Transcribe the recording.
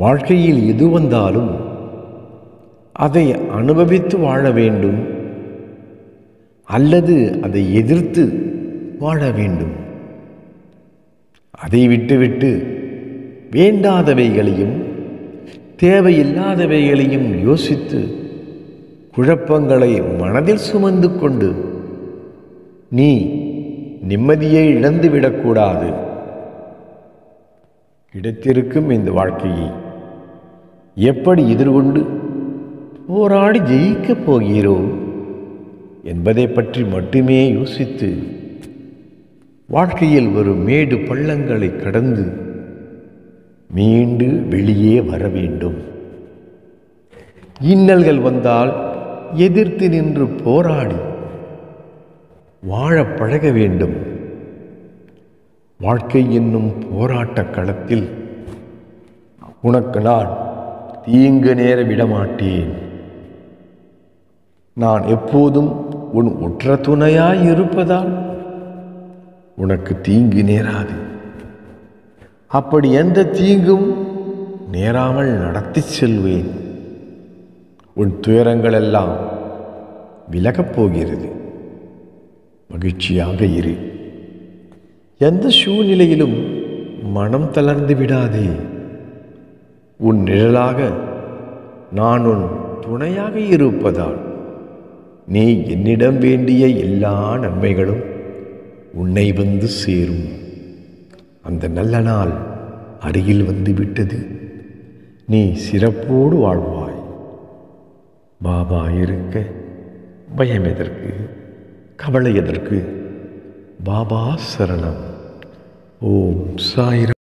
வாழ்க்கையில் எது வந்தாலும் அதை அனுபவித்து வாழ வேண்டும் அல்லது அதை எதிர்த்து வாழ வேண்டும் அதை விட்டுவிட்டு வேண்டாதவைகளையும் தேவையில்லாதவைகளையும் யோசித்து குழப்பங்களை மனதில் சுமந்து கொண்டு நீ நிம்மதியை இழந்துவிடக்கூடாது கிடைத்திருக்கும் இந்த வாழ்க்கையை எப்படி எதிர்கொண்டு போராடி ஜெயிக்கப் போகிறோம் என்பதை பற்றி மட்டுமே யோசித்து வாழ்க்கையில் ஒரு மேடு பள்ளங்களை கடந்து மீண்டு வெளியே வர வேண்டும் இன்னல்கள் வந்தால் எதிர்த்து நின்று போராடி வாழ பழக வேண்டும் வாழ்க்கை என்னும் போராட்ட களத்தில் உனக்கு நான் தீங்கு நேர விடமாட்டேன் நான் எப்போதும் உன் உற்ற துணையாய் இருப்பதால் உனக்கு தீங்கு நேராது அப்படி எந்த தீங்கும் நேராமல் நடத்தி செல்வேன் உன் துயரங்கள் எல்லாம் விலகப் போகிறது மகிழ்ச்சியாக இரு எந்த சூழ்நிலையிலும் மனம் தளர்ந்து விடாதே உன் நிழலாக நான் உன் துணையாக இருப்பதால் நீ என்னிடம் வேண்டிய எல்லா நன்மைகளும் உன்னை வந்து சேரும் அந்த நல்ல நாள் அருகில் வந்து விட்டது நீ சிறப்போடு வாழ்வாய் பாபா இருக்க பயம் எதற்கு கவலை எதற்கு பாபா சரணம் ஓம் சாயிரம்